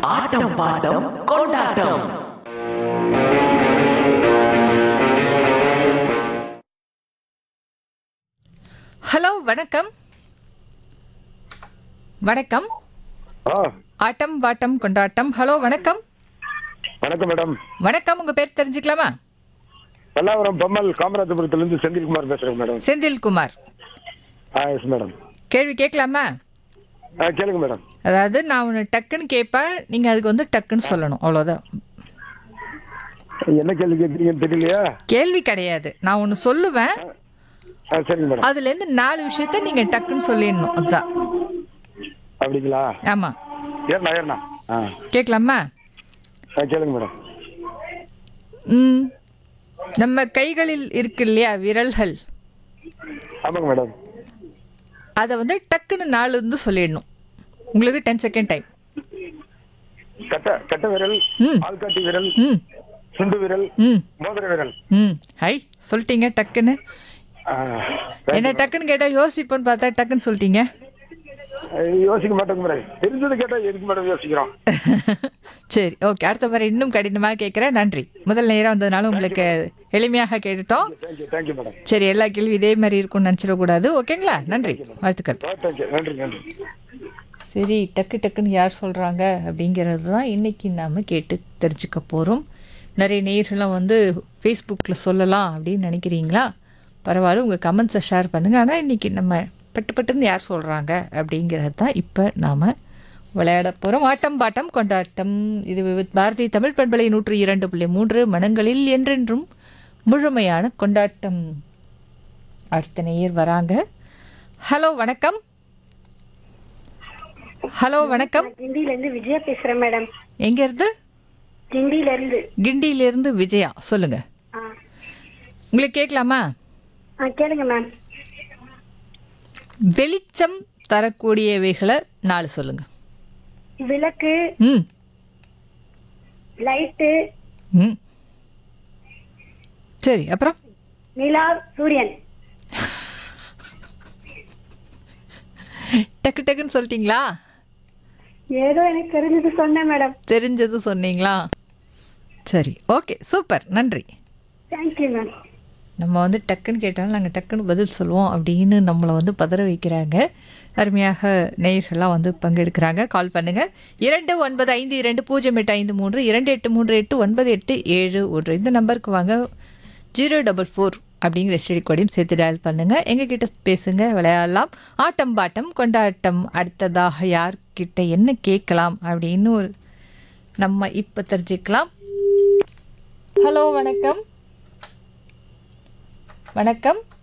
ஆட்டம் bottom கொண்டாட்டம் hello வணக்கம் வணக்கம் ஆ ஆட்டம் பாட்டம் கொண்டாட்டம் ஹலோ வணக்கம் வணக்கம் மேடம் வணக்கம் உங்க பேர் தெரிஞ்சுக்கலாமா பல்லாவரம் பம்மல் காமராஜபுரத்துலேருந்து செந்தில்குமார் பேசுகிறேன் மேடம் செந்தில்குமார் ஆ எஸ் மேடம் கேள்வி கேட்கலாமா ஆ கேளுங்க மேடம் அதாவது நான் ஒன்று டக்குன்னு கேட்பேன் நீங்கள் அதுக்கு வந்து டக்குன்னு சொல்லணும் அவ்வளோதான் என்ன கேள்வி கேட்குறீங்கன்னு தெரியலையா கேள்வி கிடையாது நான் ஒன்று சொல்லுவேன் ஆ சரிங்க மேடம் அதுலேருந்து நாலு விஷயத்த நீங்கள் டக்குன்னு சொல்லிடணும் அதுதான் அப்படிங்களா ஆமாம் ஏறணா ஏறணா ஆ கேட்கலாமா ஆ கேளுங்க மேடம் ம் நம்ம கைகளில் இருக்கு இல்லையா விரல்கள் ஆமாங்க மேடம் அதை வந்து டக்குன்னு நாலு இருந்து சொல்லிடணும் உங்களுக்கு டென் செகண்ட் டைம் கட்ட கட்ட விரல் ம். ஆள்காட்டி விரல் ம் சுண்டு விரல் ம் மோதிர விரல் ம் ஹை சொல்லிட்டீங்க டக்குன்னு ஆ, என்ன டக்குன்னு கேட்டால் யோசிப்போன்னு பார்த்தா டக்குன்னு சொல்லிட்டீங்க யோசிக்க மாட்டோங்க மேடம் தெரிஞ்சது கேட்டால் எதுக்கு மேடம் யோசிக்கிறோம் சரி ஓகே அடுத்த முறை இன்னும் கடினமாக கேட்குறேன் நன்றி முதல் நேரம் வந்ததுனால உங்களுக்கு எளிமையாக கேட்டுட்டோம் தேங்க்யூ தேங்க்யூ மேடம் சரி எல்லா கேள்வி இதே மாதிரி இருக்கும்னு நினச்சிடக்கூடாது ஓகேங்களா நன்றி வாழ்த்துக்கள் ஆ தேங்க்யூ நன்றி நன்றி சரி டக்கு டக்குன்னு யார் சொல்கிறாங்க அப்படிங்கிறது தான் இன்றைக்கி நாம் கேட்டு தெரிஞ்சுக்க போகிறோம் நிறைய நேயர்கள்லாம் வந்து ஃபேஸ்புக்கில் சொல்லலாம் அப்படின்னு நினைக்கிறீங்களா பரவாயில்ல உங்கள் கமெண்ட்ஸை ஷேர் பண்ணுங்கள் ஆனால் இன்றைக்கி நம்ம பட்டு பட்டுன்னு யார் சொல்கிறாங்க அப்படிங்கிறது தான் இப்போ நாம் விளையாட போகிறோம் ஆட்டம் பாட்டம் கொண்டாட்டம் இது விவித் பாரதி தமிழ் பண்பலை நூற்றி இரண்டு புள்ளி மூன்று மனங்களில் என்றென்றும் முழுமையான கொண்டாட்டம் அடுத்த நேயர் வராங்க ஹலோ வணக்கம் ஹலோ வணக்கம் கிண்டில இருந்து விஜயா பேசுறேன் மேடம் எங்க இருந்து கிண்டில இருந்து கிண்டியில இருந்து விஜயா சொல்லுங்க ஆ. உங்களுக்கு கேட்கலாமா ஆ கேளுங்க மேம் வெளிச்சம் தரக்கூடியவைகளை நாலு சொல்லுங்க விளக்கு ம் லைட்டு ம் சரி அப்புறம் நிலா சூரியன் டக்கு டக்குன்னு சொல்லிட்டீங்களா ஏதோ எனக்கு தெரிஞ்சது சொன்னேன் மேடம் தெரிஞ்சது சொன்னீங்களா சரி ஓகே சூப்பர் நன்றி தேங்க்யூ மேம் நம்ம வந்து டக்குன்னு கேட்டாலும் நாங்கள் டக்குன்னு பதில் சொல்லுவோம் அப்படின்னு நம்மளை வந்து பதற வைக்கிறாங்க அருமையாக நேயர்கள்லாம் வந்து பங்கெடுக்கிறாங்க கால் பண்ணுங்கள் இரண்டு ஒன்பது ஐந்து இரண்டு பூஜ்ஜியம் எட்டு ஐந்து மூன்று இரண்டு எட்டு மூன்று எட்டு ஒன்பது எட்டு ஏழு ஒன்று இந்த நம்பருக்கு வாங்க ஜீரோ டபுள் ஃபோர் அப்படிங்கிற ஸ்டடி கோடையும் சேர்த்து டயல் பண்ணுங்கள் எங்ககிட்ட பேசுங்க விளையாடலாம் ஆட்டம் பாட்டம் கொண்டாட்டம் அடுத்ததாக யார்கிட்ட என்ன கேட்கலாம் அப்படின்னு ஒரு நம்ம இப்போ தெரிஞ்சுக்கலாம் ஹலோ வணக்கம் வணக்கம்